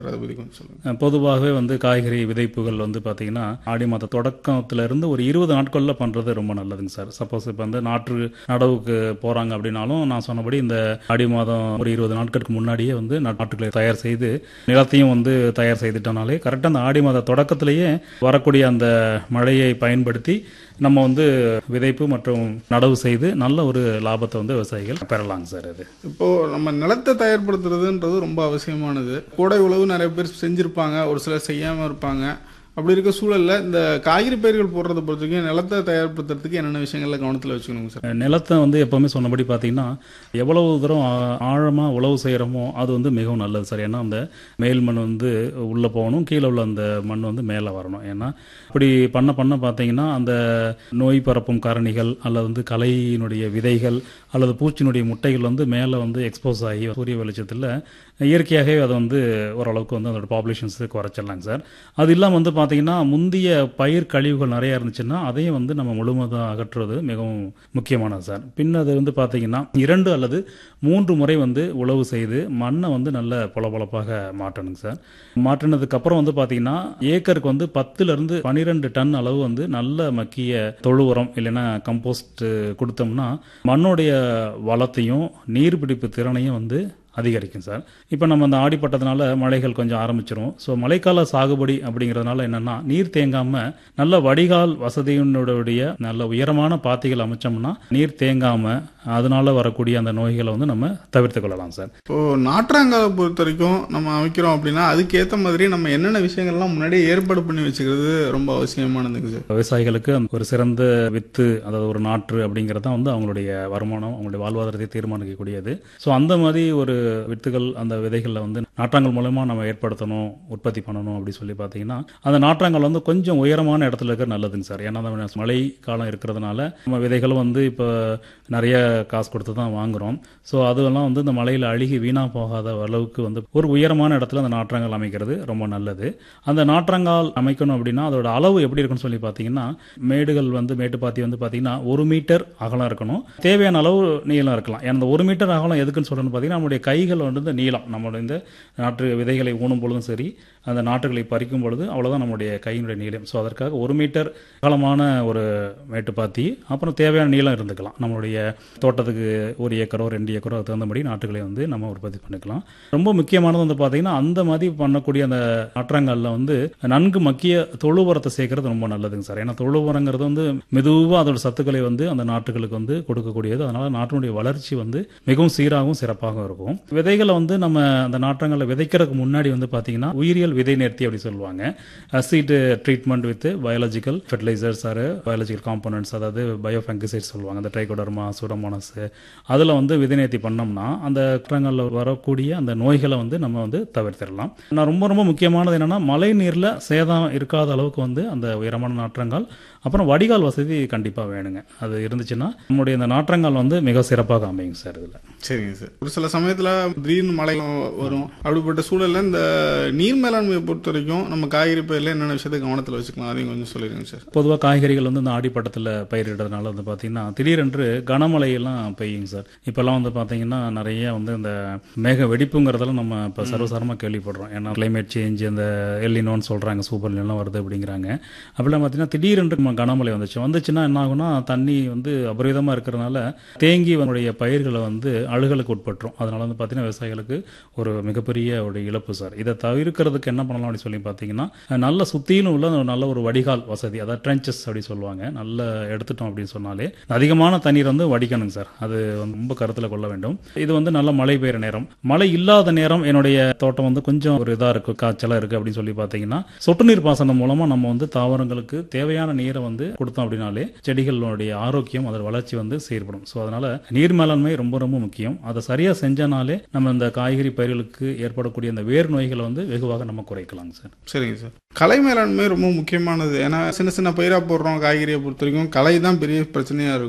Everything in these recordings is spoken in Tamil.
அதை பற்றி கொஞ்சம் சொல்லுங்கள் பொதுவாகவே வந்து காய்கறி விதைப்புகள் வந்து பார்த்தீங்கன்னா ஆடி மாத தொடக்கத்துல இருந்து ஒரு இருபது நாட்களில் பண்ணுறது ரொம்ப நல்லதுங்க சார் சப்போஸ் இப்போ வந்து நாற்று நடவுக்கு போகிறாங்க அப்படின்னாலும் நான் சொன்னபடி இந்த ஆடி மாதம் ஒரு இருபது நாட்களுக்கு முன்னாடியே வந்து நாற்றுகளை தயார் செய்து நிலத்தையும் வந்து தயார் செய்துட்டனாலே கரெக்டாக அந்த ஆடி மாத தொடக்கத்திலேயே வரக்கூடிய அந்த மழையை பயன்படுத்தி நம்ம வந்து விதைப்பு மற்றும் நடவு செய்து நல்ல ஒரு லாபத்தை வந்து விவசாயிகள் பெறலாங்க சார் அது இப்போது நம்ம நிலத்தை தயார்படுத்துறதுன்றது ரொம்ப அவசியமானது கோடை உழவு நிறைய பேர் செஞ்சுருப்பாங்க ஒரு சிலர் செய்யாமல் இருப்பாங்க அப்படி இருக்க சூழல்ல இந்த காய்கறி பயிர்கள் போடுறத பொறுத்த வரைக்கும் நிலத்தை தயார்படுத்துறதுக்கு என்னென்ன விஷயங்கள்ல கவனத்தில் வச்சுக்கணுங்க சார் நிலத்தை வந்து எப்பவுமே சொன்னபடி பார்த்தீங்கன்னா எவ்வளவு தூரம் ஆ- ஆழமா உழவு செய்கிறோமோ அது வந்து மிகவும் நல்லது சார் ஏன்னா அந்த மேல் மண் வந்து உள்ளே போகணும் கீழே உள்ள அந்த மண் வந்து மேலே வரணும் ஏன்னா அப்படி பண்ண பண்ண பார்த்தீங்கன்னா அந்த நோய் பரப்பும் காரணிகள் அல்லது வந்து களையினுடைய விதைகள் அல்லது பூச்சியினுடைய முட்டைகள் வந்து மேலே வந்து எக்ஸ்போஸ் ஆகி சூரிய வெளிச்சத்தில் இயற்கையாகவே அதை வந்து ஓரளவுக்கு வந்து அதோட பாப்புலேஷன்ஸ் குறைச்சிடலாங்க சார் அது இல்லாமல் வந்து பார்த்தீங்கன்னா முந்தைய பயிர் கழிவுகள் நிறையா இருந்துச்சுன்னா அதையும் வந்து நம்ம முழுவதும் அகற்றுவது மிகவும் முக்கியமானது சார் பின் அது வந்து பார்த்தீங்கன்னா இரண்டு அல்லது மூன்று முறை வந்து உழவு செய்து மண்ணை வந்து நல்ல பொலபொலப்பாக மாற்றணுங்க சார் மாற்றினதுக்கு அப்புறம் வந்து பார்த்தீங்கன்னா ஏக்கருக்கு வந்து பத்துலேருந்து பன்னிரெண்டு டன் அளவு வந்து நல்ல மக்கிய தொழு உரம் இல்லைன்னா கம்போஸ்ட் கொடுத்தோம்னா மண்ணுடைய வளத்தையும் நீர்பிடிப்பு திறனையும் வந்து அதிகரிக்கும் சார் இப்போ நம்ம அந்த ஆடிப்பட்டதுனால மழைகள் கொஞ்சம் ஆரம்பிச்சிரும் ஸோ மழைக்கால சாகுபடி அப்படிங்கிறதுனால என்னன்னா நீர் தேங்காம நல்ல வடிகால் வசதியினுடைய நல்ல உயரமான பாத்திகள் அமைச்சோம்னா நீர் தேங்காம அதனால வரக்கூடிய அந்த நோய்களை வந்து நம்ம தவிர்த்து கொள்ளலாம் சார் இப்போ நாற்றாங்காலை பொறுத்த வரைக்கும் நம்ம அமைக்கிறோம் அப்படின்னா அதுக்கேற்ற மாதிரி நம்ம என்னென்ன விஷயங்கள்லாம் முன்னாடியே ஏற்பாடு பண்ணி வச்சுக்கிறது ரொம்ப அவசியமானதுங்க சார் விவசாயிகளுக்கு அந்த ஒரு சிறந்த வித்து அதாவது ஒரு நாற்று அப்படிங்கிறது தான் வந்து அவங்களுடைய வருமானம் அவங்களுடைய வாழ்வாதாரத்தை தீர்மானிக்கக்கூடியது ஸோ அந்த மாதிரி ஒரு வித்துகள் அந்த விதைகளில் வந்து நாற்றாங்கல் மூலமா நம்ம ஏற்படுத்தணும் உற்பத்தி பண்ணணும் அப்படி சொல்லி பார்த்தீங்கன்னா அந்த நாற்றாங்கல் வந்து கொஞ்சம் உயரமான இடத்துல இருக்க நல்லதுங்க சார் ஏன்னா அந்த மழை காலம் இருக்கிறதுனால நம்ம விதைகளும் வந்து இப்போ நிறைய காசு கொடுத்து தான் வாங்குறோம் ஸோ அதெல்லாம் வந்து இந்த மழையில் அழுகி வீணாக போகாத அளவுக்கு வந்து ஒரு உயரமான இடத்துல அந்த நாற்றாங்கல் அமைக்கிறது ரொம்ப நல்லது அந்த நாற்றங்கால் அமைக்கணும் அப்படின்னா அதோட அளவு எப்படி இருக்குன்னு சொல்லி பார்த்தீங்கன்னா மேடுகள் வந்து மேட்டுப்பாத்தி வந்து பார்த்தீங்கன்னா ஒரு மீட்டர் அகலம் இருக்கணும் தேவையான அளவு நீளம் இருக்கலாம் ஏன்னா அந்த ஒரு மீட்டர் அகலம் எதுக்குன்னு சொல்றேன்னு பார்த்தீங்கன்னா நம்மளுடைய கைகள் வந்து இந்த நீளம் நம்மளுடைய இந்த நாற்று விதைகளை ஊனும் பொழுதும் சரி அந்த நாற்றுகளை பறிக்கும் பொழுது அவ்வளோதான் நம்முடைய கையினுடைய நீளம் ஸோ அதற்காக ஒரு மீட்டர் அகலமான ஒரு மேட்டுப்பாத்தி அப்புறம் தேவையான நீளம் இருந்துக்கலாம் நம்மளுடைய தோட்டத்துக்கு ஒரு ஏக்கரோ ரெண்டு ஏக்கரோ அதுக்கு தகுந்தபடி நாற்றுகளை வந்து நம்ம உற்பத்தி பண்ணிக்கலாம் ரொம்ப முக்கியமானது வந்து பார்த்தீங்கன்னா அந்த மாதிரி பண்ணக்கூடிய அந்த நாற்றங்காலில் வந்து நன்கு மக்கிய தொழு உரத்தை சேர்க்கறது ரொம்ப நல்லதுங்க சார் ஏன்னா தொழு உரங்கிறது வந்து மெதுவாக அதோட சத்துக்களை வந்து அந்த நாற்றுகளுக்கு வந்து கொடுக்கக்கூடியது அதனால நாட்டினுடைய வளர்ச்சி வந்து மிகவும் சீராகவும் சிறப்பாகவும் இருக்கும் விதைகளை வந்து நம்ம அந்த நாற்றங்களை விதைக்கிறதுக்கு முன்னாடி வந்து பார்த்தீங்கன்னா உயிரியல் விதை நேர்த்தி அப்படி சொல்லுவாங்க acid treatment with biological fertilisers or biological components அதாவது பயோஃபங்கசைட் சொல்லுவாங்க அந்த ட்ரைகோடர்மா சூடமோனஸ் அதில் வந்து விதை நேர்த்தி பண்ணோம்னா அந்த நாற்றங்களில் வரக்கூடிய அந்த நோய்களை வந்து நம்ம வந்து தவிர்த்திடலாம் நான் ரொம்ப ரொம்ப முக்கியமானது என்னன்னா மழை நீரில் சேதம் இருக்காத அளவுக்கு வந்து அந்த உயரமான நாற்றங்கால் அப்புறம் வடிகால் வசதி கண்டிப்பாக வேணுங்க அது இருந்துச்சுன்னா நம்முடைய இந்த நாற்றங்கால் வந்து மிக சிறப்பாக அமையுங்க சார் இதில் சரிங்க சார் ஒரு சில சமயத்தில் திடீர்னு மழை வரும் அப்படிப்பட்ட சூழல்ல இந்த நீர் மேலாண்மையை பொறுத்த வரைக்கும் நம்ம காய்கறி பயிரில் என்னென்ன விஷயத்தை கவனத்தில் வச்சுக்கலாம் அதையும் கொஞ்சம் சொல்லிடுங்க சார் பொதுவாக காய்கறிகள் வந்து இந்த ஆடிப்பட்டத்தில் பயிரிடுறதுனால வந்து பார்த்தீங்கன்னா திடீரென்று கனமழையெல்லாம் பெய்யுங்க சார் இப்போல்லாம் வந்து பார்த்தீங்கன்னா நிறைய வந்து இந்த மேக வெடிப்புங்கிறதெல்லாம் நம்ம இப்போ சர்வசாரமாக கேள்விப்படுறோம் ஏன்னா கிளைமேட் சேஞ்ச் இந்த எல்லினோன்னு சொல்கிறாங்க சூப்பர் எல்லாம் வருது அப்படிங்கிறாங்க அப்படிலாம் பார்த்தீங்கன்னா திடீரென்று நம்ம கனமழை வந்துச்சு வந்துச்சுன்னா என்ன ஆகும்னா தண்ணி வந்து அபரிதமாக இருக்கிறதுனால தேங்கி நம்முடைய பயிர்களை வந்து அழுகலுக்கு உட்பட்டுரும் அதனால வந்து பார்த்தீங்கன்னா விவசாயிகளுக்கு ஒரு மிகப்பெரிய ஒரு இழப்பு சார் இதை தவிர்க்கிறதுக்கு என்ன பண்ணலாம் அப்படின்னு சொல்லி பார்த்தீங்கன்னா நல்ல சுத்தியிலும் உள்ள ஒரு நல்ல ஒரு வடிகால் வசதி அதாவது ட்ரென்ச்சஸ் அப்படி சொல்லுவாங்க நல்ல எடுத்துட்டோம் அப்படின்னு சொன்னாலே அதிகமான தண்ணீர் வந்து வடிக்கணுங்க சார் அது வந்து ரொம்ப கருத்தில் கொள்ள வேண்டும் இது வந்து நல்ல மழை பெய்யுற நேரம் மழை இல்லாத நேரம் என்னுடைய தோட்டம் வந்து கொஞ்சம் ஒரு இதாக இருக்கு காய்ச்சலாக இருக்கு அப்படின்னு சொல்லி பார்த்தீங்கன்னா சொட்டு நீர் பாசனம் மூலமா நம்ம வந்து தாவரங்களுக்கு தேவையான நீரை வந்து கொடுத்தோம் அப்படின்னாலே செடிகளுடைய ஆரோக்கியம் அதோட வளர்ச்சி வந்து செயற்படும் ஸோ அதனால நீர் மேலாண்மை ரொம்ப ரொம்ப முக்கியம் அதை சரியா செஞ்சனாலே நம்ம இந்த காய்கறி பயிர்களுக்கு ஏற்படக்கூடிய அந்த வேர் நோய்களை வந்து வெகுவாக நம்ம குறைக்கலாங்க சார் சரிங்க சார் கலை மேலாண்மை ரொம்ப முக்கியமானது ஏன்னா சின்ன சின்ன பயிராக போடுறோம் காய்கறியை பொறுத்த வரைக்கும் கலை தான் பெரிய பிரச்சனையாக இருக்கும்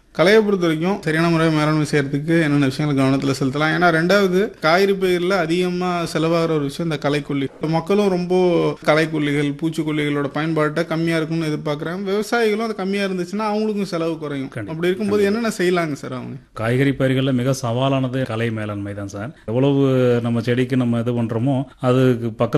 கலையை பொறுத்த வரைக்கும் சரியான முறையை மேலாண்மை செய்யறதுக்கு என்னென்ன விஷயங்கள் கவனத்தில் செலுத்தலாம் ஏன்னா ரெண்டாவது காய்கறி பயிரில் அதிகமாக செலவாகிற ஒரு விஷயம் இந்த களைக்கொல்லி மக்களும் ரொம்ப களைக்கொல்லிகள் பூச்சிக்கொல்லிகளோட பயன்பாட்டை கம்மியாக இருக்கும்னு எதிர்பார்க்குறாங்க விவசாயிகளும் அது கம்மியாக இருந்துச்சுன்னா அவங்களுக்கும் செலவு குறையும் கண்டிப்பா. அப்படி இருக்கும்போது என்னென்ன செய்யலாங்க சார் அவங்க காய்கறி பயிர்களில் மிக சவாலானது கலை மேலாண்மை தான் சார் எவ்வளவு நம்ம செடிக்கு நம்ம இது பண்ணுறோமோ அதுக்கு பக்கத்து